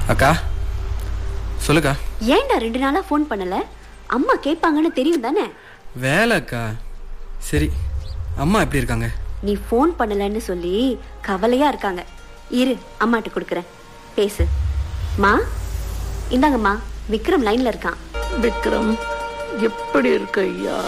அக்கா சொல்லுக்கா ஏன்டா ரெண்டு நாளா ஃபோன் பண்ணல அம்மா கேட்பாங்கன்னு தெரியும் தானே வேலை அக்கா சரி அம்மா எப்படி இருக்காங்க நீ ஃபோன் பண்ணலன்னு சொல்லி கவலையா இருக்காங்க இரு அம்மாட்ட கொடுக்குறேன் பேசு மா இந்தாங்கம்மா விக்ரம் லைன்ல இருக்கான் விக்ரம் எப்படி இருக்க ஐயா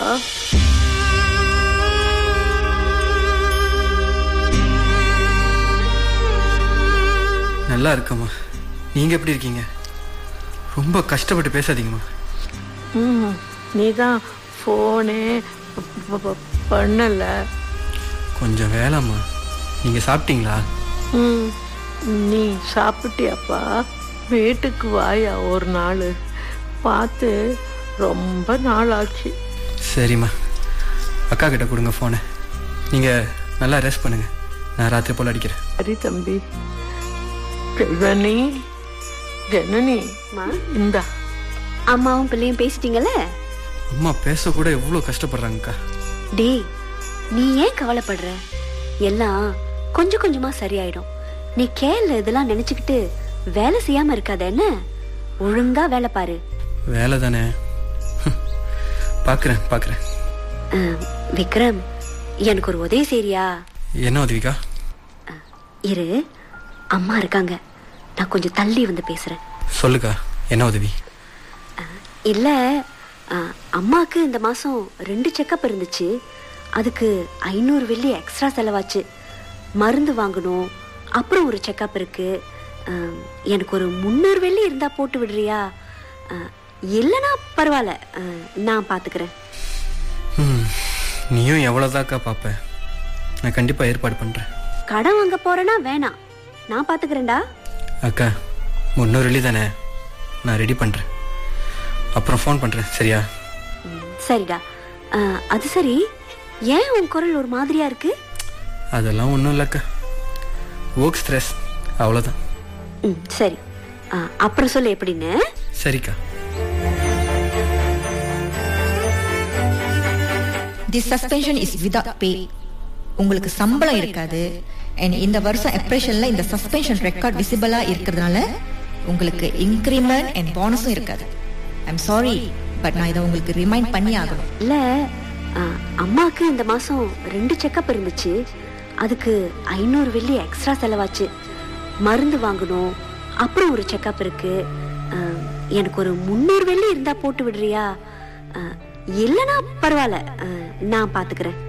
நல்லா இருக்கம்மா நீங்கள் எப்படி இருக்கீங்க ரொம்ப கஷ்டப்பட்டு பேசாதீங்கம்மா ம் நீ தான் ஃபோனே பண்ணல கொஞ்சம் வேலைம்மா நீங்கள் சாப்பிட்டீங்களா ம் நீ சாப்பிட்டியாப்பா வீட்டுக்கு வாயா ஒரு நாள் பார்த்து ரொம்ப நாள் ஆச்சு சரிம்மா அக்கா கிட்ட கொடுங்க ஃபோனை நீங்கள் நல்லா ரெஸ்ட் பண்ணுங்க நான் ராத்திரி போல் அடிக்கிறேன் சரி தம்பி செல்வனி ஜனனி மா இந்தா அம்மாவும் பிள்ளையும் பேசிட்டீங்கல்ல அம்மா பேசக்கூட எவ்வளோ கஷ்டப்படுறாங்கக்கா டேய் நீ ஏன் கவலைப்படுற எல்லாம் கொஞ்சம் கொஞ்சமா சரியாயிடும் நீ கேள்ல இதெல்லாம் நினைச்சுக்கிட்டு வேலை செய்யாம இருக்காத என்ன ஒழுங்கா வேலை பாரு வேலை தானே பார்க்குறேன் பார்க்குறேன் அஹ், விக்ரம் எனக்கு ஒரு உதவி செய்றியா என்ன உதவிக்கா இரு அம்மா இருக்காங்க நான் கொஞ்சம் தள்ளி வந்து பேசுறேன் சொல்லுக்கா என்ன உதவி இல்ல அஹ், அம்மாக்கு இந்த மாசம் ரெண்டு செக்கப் இருந்துச்சு அதுக்கு ஐநூறு வெள்ளி எக்ஸ்ட்ரா செலவாச்சு மருந்து வாங்கணும் அப்புறம் ஒரு செக்கப் இருக்கு அஹ், எனக்கு ஒரு முந்நூறு வெள்ளி இருந்தா போட்டு விடுறியா அஹ், இல்லைன்னா பரவாயில்ல அஹ், நான் பாத்துக்கிறேன் ம் நீயும் எவ்வளோதாக்கா பார்ப்ப நான் கண்டிப்பாக ஏற்பாடு பண்ணுறேன் கடன் வாங்க போறேன்னா வேணாம் நான் பாத்துக்கிறேன்டா அக்கா முன்னூறு வெள்ளி தானே நான் ரெடி பண்ணுறேன் அப்புறம் ஃபோன் பண்ணுறேன் சரியா ம், சரிடா அஹ், அது சரி ஏன் உன் குரல் ஒரு மாதிரியா இருக்கு அதெல்லாம் ஒன்றும் இல்லைக்கா ஒர்க் ஸ்ட்ரெஸ் அவ்வளோதான் ம் சரி அஹ், அப்புறம் சொல்லு எப்படின்னு சரிக்கா the suspension is without pay உங்களுக்கு சம்பளம் இருக்காது அண்ட் இந்த வருஷம் அப்ரேஷன்ல இந்த சஸ்பென்ஷன் ரெக்கார்ட் விசிபிளா இருக்கிறதுனால உங்களுக்கு இன்க்ரிமெண்ட் அண்ட் போனஸும் இருக்காது ஐம் சாரி பட் நான் இதை உங்களுக்கு ரிமைண்ட் பண்ணி ஆகணும் இல்ல அஹ், அம்மாக்கு இந்த மாசம் ரெண்டு செக்கப் இருந்துச்சு அதுக்கு ஐநூறு வெள்ளி எக்ஸ்ட்ரா செலவாச்சு மருந்து வாங்கணும் அப்புறம் ஒரு செக்கப் இருக்கு அஹ், எனக்கு ஒரு முந்நூறு வெள்ளி இருந்தா போட்டு விடுறியா அஹ், இல்லைன்னா பரவாயில்ல அஹ், நான் பாத்துக்கிறேன்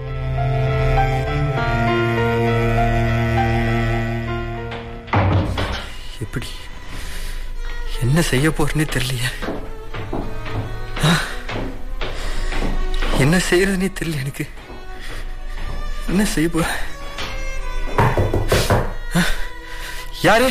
எப்படி என்ன செய்ய போறேன்னே தெரியலையே ஆ? என்ன செய்யறதுனே தெரியல எனக்கு என்ன செய்ய போற ஆ? யாரு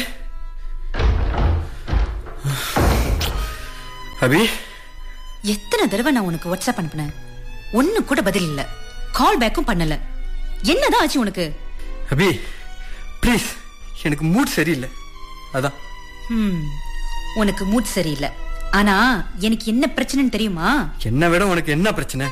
அபி எத்தனை தடவை நான் உனக்கு வாட்ஸ்அப் அனுப்புனேன் ஒண்ணு கூட பதில் இல்ல கால் பேக்கும் பண்ணல என்னதான் ஆச்சு உனக்கு அபி ப்ளீஸ் எனக்கு மூட் சரியில்லை அதான் ஹம், உனக்கு மூட் சரியில்லை ஆனா எனக்கு என்ன பிரச்சனைன்னு தெரியுமா என்னை விட உனக்கு என்ன பிரச்சனை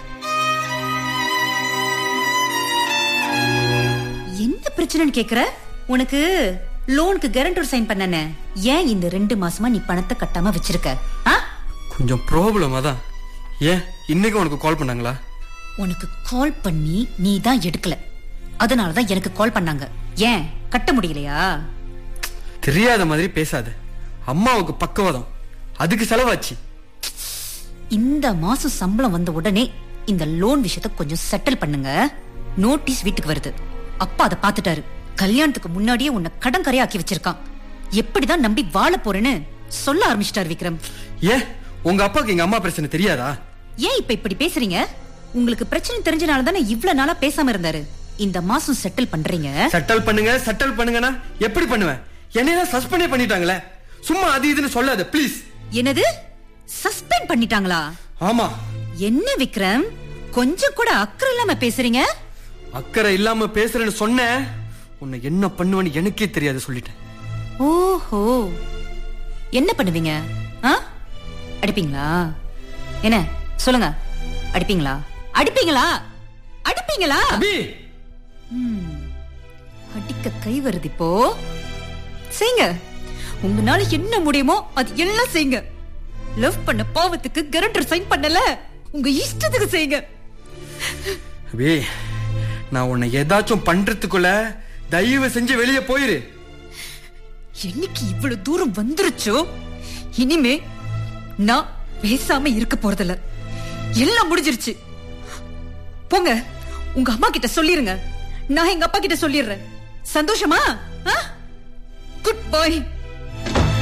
என்ன பிரச்சனைன்னு கேக்குற உனக்கு லோனுக்கு கேரண்டர் சைன் பண்ணனே ஏன் இந்த ரெண்டு மாசமா நீ பணத்தை கட்டாம வச்சிருக்க ஆ? கொஞ்சம் ப்ராப்ளமா தான் ஏன் இன்னைக்கு உனக்கு கால் பண்ணாங்களா உனக்கு கால் பண்ணி நீ தான் எடுக்கல அதனாலதான் எனக்கு கால் பண்ணாங்க ஏன் கட்ட முடியலையா தெரியாத மாதிரி பேசாத அம்மாவுக்கு பக்கவாதம் அதுக்கு செலவாச்சு இந்த மாசம் சம்பளம் வந்த உடனே இந்த லோன் விஷயத்த கொஞ்சம் செட்டில் பண்ணுங்க நோட்டீஸ் வீட்டுக்கு வருது அப்பா அதை பாத்துட்டாரு கல்யாணத்துக்கு முன்னாடியே உன்னை கடன் கரையாக்கி வச்சிருக்கான் எப்படிதான் நம்பி வாழ போறேன்னு சொல்ல ஆரம்பிச்சிட்டார் விக்ரம் ஏன் உங்க அப்பாவுக்கு எங்க அம்மா பிரச்சனை தெரியாதா ஏன் இப்ப இப்படி பேசுறீங்க உங்களுக்கு பிரச்சனை தெரிஞ்சனால தானே இவ்வளவு நாளா பேசாம இருந்தாரு இந்த மாசம் செட்டில் பண்றீங்க செட்டல் பண்ணுங்க செட்டல் பண்ணுங்கன்னா எப்படி பண்ணுவேன் என்னையெல்லாம் சஸ்பெண்டே பண்ணிட்டாங்களே சும்மா அது இதுன்னு சொல்லாத ப்ளீஸ் என்னது சஸ்பெண்ட் பண்ணிட்டாங்களா ஆமா என்ன விக்ரம் கொஞ்சம் கூட அக்கறை இல்லாம பேசுறீங்க அக்கறை இல்லாம பேசுறேன்னு சொன்னேன் உன்னை என்ன பண்ணுவேன்னு எனக்கே தெரியாது சொல்லிட்டேன் ஓஹோ என்ன பண்ணுவீங்க ஆ? அடிப்பீங்களா என்ன சொல்லுங்க அடிப்பீங்களா அடிப்பீங்களா அடிப்பீங்களா அபி அடிக்க கை வருது இப்போ செய்யுங்க உங்களால என்ன முடியுமோ அது எல்லாம் செய்யுங்க லவ் பண்ண பாவத்துக்கு கரண்டர் சைன் பண்ணல உங்க இஷ்டத்துக்கு செய்யுங்க அபி நான் உன்னை ஏதாச்சும் பண்றதுக்குள்ள தயவு செஞ்சு வெளியே போயிரு என்னைக்கு இவ்வளவு தூரம் வந்துருச்சோ இனிமே நான் பேசாம இருக்க போறதில்ல எல்லாம் முடிஞ்சிருச்சு போங்க உங்க அம்மா கிட்ட சொல்லிருங்க நான் எங்க அப்பா கிட்ட சொல்லிடுறேன் சந்தோஷமா குட் பாய்